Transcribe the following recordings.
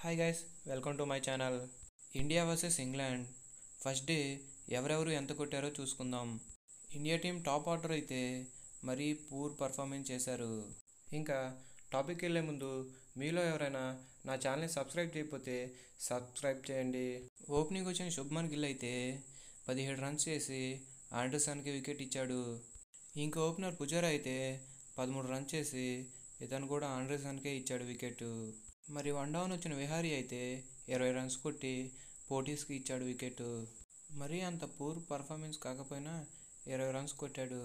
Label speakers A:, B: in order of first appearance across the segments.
A: hi guys welcome to my channel India versus England first day ఎవరెవరు ఎంత కొట్టారో చూసుకుందాం India team top order అయితే మరీ పూర్ పర్ఫార్మెన్స్ చేశారు ఇంకా టాపిక్ వెళ్ళే ముందు మీలో ఎవరైనా నా ఛానల్ని సబ్స్క్రైబ్ చేయకపోతే సబ్స్క్రైబ్ చేయండి ఓపెనింగ్ వచ్చిన శుభ్మన్ గిల్ అయితే పదిహేడు రన్స్ చేసి ఆండర్సన్కి వికెట్ ఇచ్చాడు ఇంకో ఓపెనర్ పుజారా అయితే పదమూడు రన్స్ చేసి ఇతను కూడా ఆండర్సన్కే ఇచ్చాడు వికెట్ మరి వన్ డౌన్ వచ్చిన విహారీ అయితే ఇరవై రన్స్ కొట్టి పోటీస్కి ఇచ్చాడు వికెట్ మరీ అంత పూర్ పర్ఫార్మెన్స్ కాకపోయినా ఇరవై రన్స్ కొట్టాడు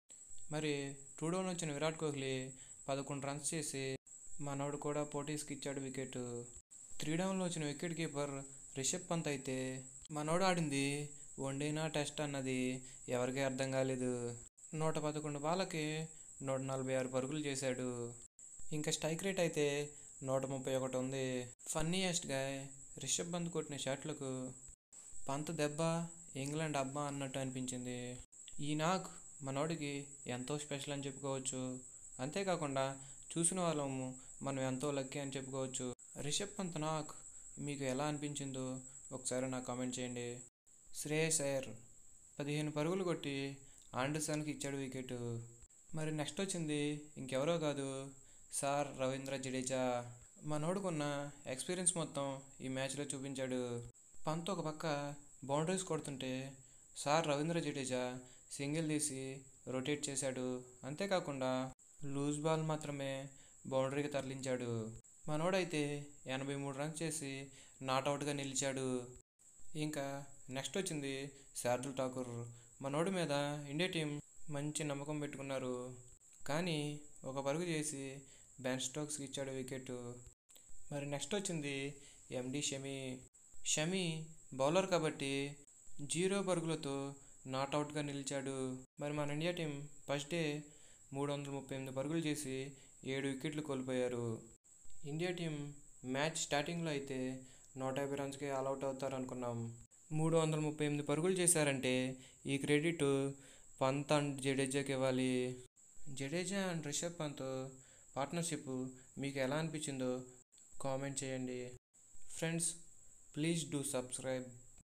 A: మరి టూ డౌన్ వచ్చిన విరాట్ కోహ్లీ పదకొండు రన్స్ చేసి మనోడు కూడా పోటీస్కి ఇచ్చాడు వికెట్ త్రీ డౌన్లో వచ్చిన వికెట్ కీపర్ రిషబ్ పంత్ అయితే మనోడు ఆడింది వన్డేనా టెస్ట్ అన్నది ఎవరికీ అర్థం కాలేదు నూట పదకొండు బాలకి నూట నలభై ఆరు పరుగులు చేశాడు ఇంకా స్ట్రైక్ రేట్ అయితే నూట ముప్పై ఒకటి ఉంది ఫన్నీయెస్ట్ గా రిషబ్ పంత్ కొట్టిన షాట్లకు పంత్ దెబ్బ ఇంగ్లాండ్ అబ్బా అన్నట్టు అనిపించింది ఈ నాక్ మనోడికి ఎంతో స్పెషల్ అని చెప్పుకోవచ్చు అంతేకాకుండా చూసిన వాళ్ళము మనం ఎంతో లక్కీ అని చెప్పుకోవచ్చు రిషబ్ పంత్ నాక్ మీకు ఎలా అనిపించిందో ఒకసారి నాకు కామెంట్ చేయండి శ్రేయస్ అయ్యర్ పదిహేను పరుగులు కొట్టి ఆండర్సన్కి ఇచ్చాడు వికెట్ మరి నెక్స్ట్ వచ్చింది ఇంకెవరో కాదు సార్ రవీంద్ర జడేజా మనోడుకున్న ఎక్స్పీరియన్స్ మొత్తం ఈ మ్యాచ్లో చూపించాడు పంత్ ఒక పక్క బౌండరీస్ కొడుతుంటే సార్ రవీంద్ర జడేజా సింగిల్ తీసి రొటేట్ చేశాడు అంతేకాకుండా లూజ్ బాల్ మాత్రమే బౌండరీకి తరలించాడు మనోడైతే ఎనభై మూడు రన్స్ చేసి నాట్అవుట్గా నిలిచాడు ఇంకా నెక్స్ట్ వచ్చింది శార్దుల్ ఠాకూర్ మనోడి మీద ఇండియా టీం మంచి నమ్మకం పెట్టుకున్నారు కానీ ఒక పరుగు చేసి బెన్ స్టోక్స్కి ఇచ్చాడు వికెట్ మరి నెక్స్ట్ వచ్చింది ఎండి షమి షమి బౌలర్ కాబట్టి జీరో పరుగులతో నాట్అవుట్గా నిలిచాడు మరి మన ఇండియా టీం ఫస్ట్ డే మూడు వందల ముప్పై ఎనిమిది పరుగులు చేసి ఏడు వికెట్లు కోల్పోయారు ఇండియా టీం మ్యాచ్ స్టార్టింగ్లో అయితే నూట యాభై రన్స్కి ఆల్అవుట్ అవుతారు అనుకున్నాం మూడు వందల ముప్పై ఎనిమిది పరుగులు చేశారంటే ఈ క్రెడిట్ పంత్ అండ్ జడేజాకి ఇవ్వాలి జడేజా అండ్ రిషబ్ పంత్ పార్ట్నర్షిప్ మీకు ఎలా అనిపించిందో కామెంట్ చేయండి ఫ్రెండ్స్ ప్లీజ్ డూ సబ్స్క్రైబ్